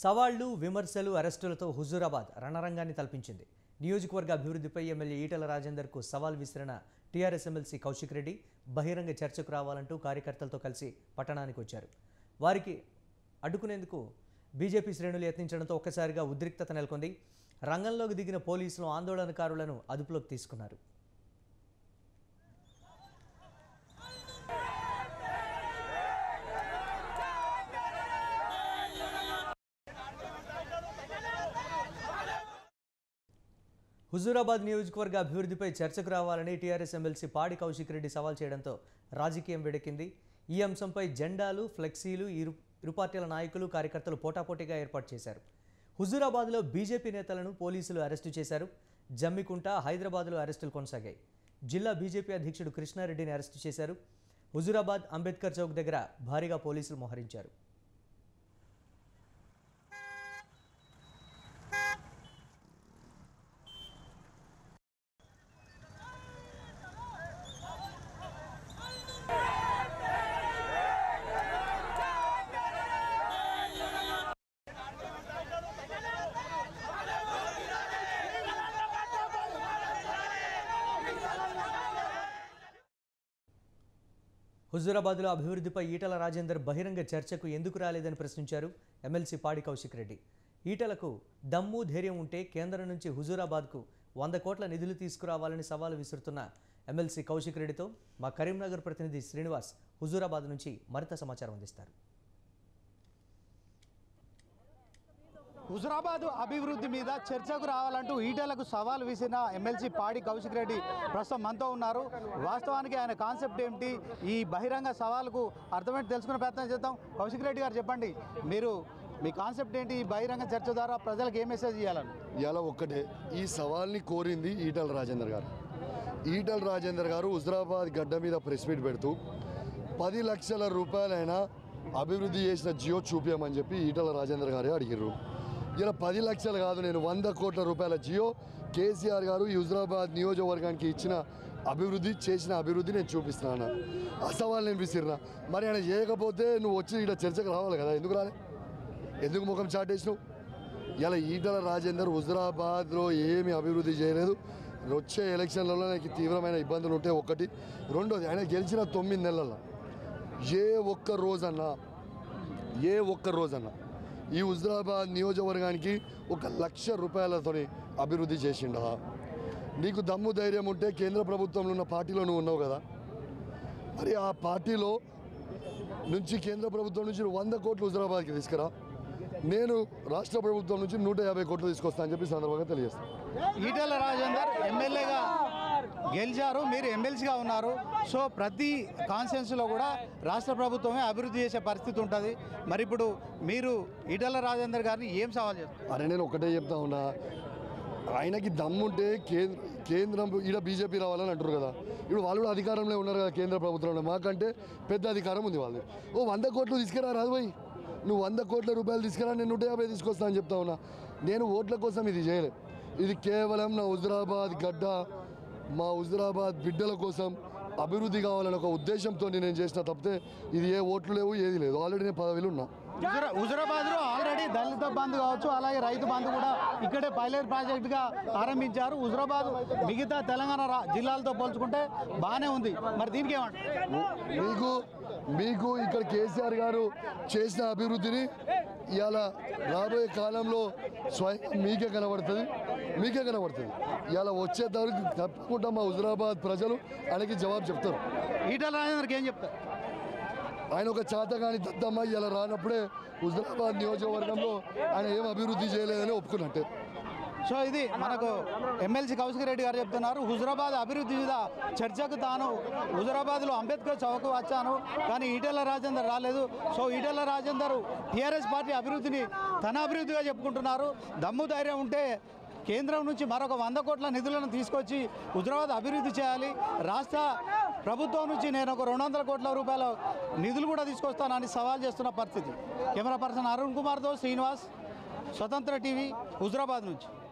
సవాళ్లు విమర్శలు అరెస్టులతో హుజూరాబాద్ రణరంగాన్ని తలపించింది నియోజకవర్గ అభివృద్ధిపై ఎమ్మెల్యే ఈటల రాజేందర్కు సవాల్ విసిరిన టీఆర్ఎస్ ఎమ్మెల్సీ కౌశిక్ రెడ్డి బహిరంగ చర్చకు రావాలంటూ కార్యకర్తలతో కలిసి పట్టణానికి వచ్చారు వారికి అడ్డుకునేందుకు బీజేపీ శ్రేణులు యత్నించడంతో ఒక్కసారిగా ఉద్రిక్తత నెలకొంది రంగంలోకి దిగిన పోలీసులు ఆందోళనకారులను అదుపులోకి తీసుకున్నారు హుజూరాబాద్ నియోజకవర్గ అభివృద్ధిపై చర్చకు రావాలని టీఆర్ఎస్ ఎమ్మెల్సీ పాడి కౌశిక్ రెడ్డి సవాల్ చేయడంతో రాజకీయం వేడెక్కింది ఈ అంశంపై జెండాలు ఫ్లెక్సీలు ఇరు ఇరు పార్టీల నాయకులు కార్యకర్తలు పోటాపోటీగా ఏర్పాటు చేశారు హుజూరాబాద్లో బీజేపీ నేతలను పోలీసులు అరెస్టు చేశారు జమ్మికుంట హైదరాబాద్లో అరెస్టులు కొనసాగాయి జిల్లా బీజేపీ అధ్యక్షుడు కృష్ణారెడ్డిని అరెస్టు చేశారు హుజూరాబాద్ అంబేద్కర్ చౌక్ దగ్గర భారీగా పోలీసులు మోహరించారు హుజూరాబాద్లో అభివృద్ధిపై ఈటల రాజేందర్ బహిరంగ చర్చకు ఎందుకు రాలేదని ప్రశ్నించారు ఎమ్మెల్సీ పాడి కౌశిక్ రెడ్డి ఈటలకు దమ్ము ధైర్యం ఉంటే కేంద్రం నుంచి హుజూరాబాద్కు వంద కోట్ల నిధులు తీసుకురావాలని సవాలు విసురుతున్న ఎమ్మెల్సీ కౌశిక్ రెడ్డితో మా కరీంనగర్ ప్రతినిధి శ్రీనివాస్ హుజూరాబాద్ నుంచి మరింత సమాచారం అందిస్తారు హుజరాబాద్ అభివృద్ధి మీద చర్చకు రావాలంటూ ఈటలకు సవాల్ విసిన ఎమ్మెల్సీ పాడి కౌశిక్ రెడ్డి ప్రస్తుతం మనతో ఉన్నారు వాస్తవానికి ఆయన కాన్సెప్ట్ ఏమిటి ఈ బహిరంగ సవాలుకు అర్థమైతే తెలుసుకునే ప్రయత్నం చేద్దాం కౌశిక్ రెడ్డి గారు చెప్పండి మీరు మీ కాన్సెప్ట్ ఏంటి ఈ బహిరంగ చర్చ ద్వారా ప్రజలకు ఏ మెసేజ్ ఇవ్వాలని ఇలా ఒక్కటే ఈ సవాల్ని కోరింది ఈటల రాజేందర్ గారు ఈటల రాజేందర్ గారు హుజరాబాద్ గడ్డ మీద ప్రెస్ మీట్ పెడుతూ పది లక్షల రూపాయలైనా అభివృద్ధి చేసిన జియో చూపించమని చెప్పి ఈటల రాజేందర్ గారే అడిగారు ఇలా పది లక్షలు కాదు నేను వంద కోట్ల రూపాయల జియో కేసీఆర్ గారు ఈ హుజరాబాద్ నియోజకవర్గానికి ఇచ్చిన అభివృద్ధి చేసిన అభివృద్ధి నేను చూపిస్తున్నాను ఆ సవాల్ నేను విసిరినా మరి ఆయన చేయకపోతే నువ్వు వచ్చి ఇక్కడ చర్చకు రావాలి కదా ఎందుకు రాలే ఎందుకు ముఖం చాటేసినావు ఇలా ఈటల రాజేందర్ హుజరాబాద్లో ఏమి అభివృద్ధి చేయలేదు వచ్చే ఎలక్షన్లలో నాకు తీవ్రమైన ఇబ్బందులు ఉంటాయి ఒకటి రెండోది ఆయన గెలిచిన తొమ్మిది నెలల్లో ఏ ఒక్క రోజన్నా ఏ ఒక్క రోజన్నా ఈ హుజరాబాద్ నియోజకవర్గానికి ఒక లక్ష రూపాయలతోని అభివృద్ధి చేసిండా నీకు దమ్ము ధైర్యం ఉంటే కేంద్ర ప్రభుత్వంలో ఉన్న పార్టీలో నువ్వు ఉన్నావు కదా మరి ఆ పార్టీలో నుంచి కేంద్ర ప్రభుత్వం నుంచి వంద కోట్లు హుజరాబాద్కి తీసుకురా నేను రాష్ట్ర ప్రభుత్వం నుంచి నూట యాభై కోట్లు తీసుకొస్తా అని చెప్పి సందర్భంగా తెలియజేస్తాను ఈటల రాజేందర్ ఎమ్మెల్యేగా గెలిచారు మీరు ఎమ్మెల్సీగా ఉన్నారు సో ప్రతి కాన్స్టిట్యున్సీలో కూడా రాష్ట్ర ప్రభుత్వమే అభివృద్ధి చేసే పరిస్థితి ఉంటుంది మరి ఇప్పుడు మీరు ఈటల రాజేందర్ గారిని ఏం సవాల్ చేస్తారు అరే నేను ఒకటే చెప్తా ఉన్నా ఆయనకి దమ్ముంటే కేంద్ర కేంద్రం ఈడ బీజేపీ రావాలని అంటారు కదా ఇప్పుడు వాళ్ళు కూడా అధికారంలో ఉన్నారు కదా కేంద్ర ప్రభుత్వంలో మాకంటే పెద్ద అధికారం ఉంది వాళ్ళు ఓ వంద కోట్లు తీసుకురా రాదు పోయి నువ్వు వంద కోట్ల రూపాయలు తీసుకురా నేను నూట యాభై తీసుకొస్తా అని చెప్తా ఉన్నా నేను ఓట్ల కోసం ఇది చేయలేదు ఇది కేవలం నా హుజరాబాద్ గడ్డ మా హుజరాబాద్ బిడ్డల కోసం అభివృద్ధి కావాలనే ఒక ఉద్దేశంతో నేను చేసిన తప్పితే ఇది ఏ ఓట్లు లేవు ఏది లేదు ఆల్రెడీ నేను పదవిలో ఉన్నా హుజురా హుజురాబాద్లో ఆల్రెడీ దళిత బంధు కావచ్చు అలాగే రైతు బంధు కూడా ఇక్కడే పైలట్ ప్రాజెక్టుగా ఆరంభించారు హుజురాబాద్ మిగతా తెలంగాణ రా- జిల్లాలతో పోల్చుకుంటే బాగానే ఉంది మరి దీనికి ఏమంటారు మీకు మీకు ఇక్కడ కేసీఆర్ గారు చేసిన అభివృద్ధిని ఇవాళ రాబోయే కాలంలో స్వయం మీకే కనబడుతుంది మీకే కనబడుతుంది ఇవాళ వచ్చే దానికి తప్పకుండా మా హుజరాబాద్ ప్రజలు ఆయనకి జవాబు చెప్తారు ఈటల రాజేందర్కి ఏం చెప్తారు ఆయన ఒక చేతగాని దద్దమ్మ ఇలా రానప్పుడే హుజరాబాద్ నియోజకవర్గంలో ఆయన ఏం అభివృద్ధి చేయలేదని ఒప్పుకున్నట్టే సో ఇది మనకు ఎమ్మెల్సీ కౌశిక్ రెడ్డి గారు చెప్తున్నారు హుజురాబాద్ అభివృద్ధి మీద చర్చకు తాను హుజురాబాద్లో అంబేద్కర్ చౌక్ వచ్చాను కానీ ఈటెల రాజేందర్ రాలేదు సో ఈటెల రాజేందర్ టీఆర్ఎస్ పార్టీ అభివృద్ధిని తన అభివృద్ధిగా చెప్పుకుంటున్నారు దమ్ము ధైర్యం ఉంటే కేంద్రం నుంచి మరొక వంద కోట్ల నిధులను తీసుకొచ్చి హుజురాబాద్ అభివృద్ధి చేయాలి రాష్ట్ర ప్రభుత్వం నుంచి నేను ఒక రెండు వందల కోట్ల రూపాయల నిధులు కూడా తీసుకొస్తానని సవాల్ చేస్తున్న పరిస్థితి కెమెరా పర్సన్ అరుణ్ కుమార్తో శ్రీనివాస్ స్వతంత్ర టీవీ హుజురాబాద్ నుంచి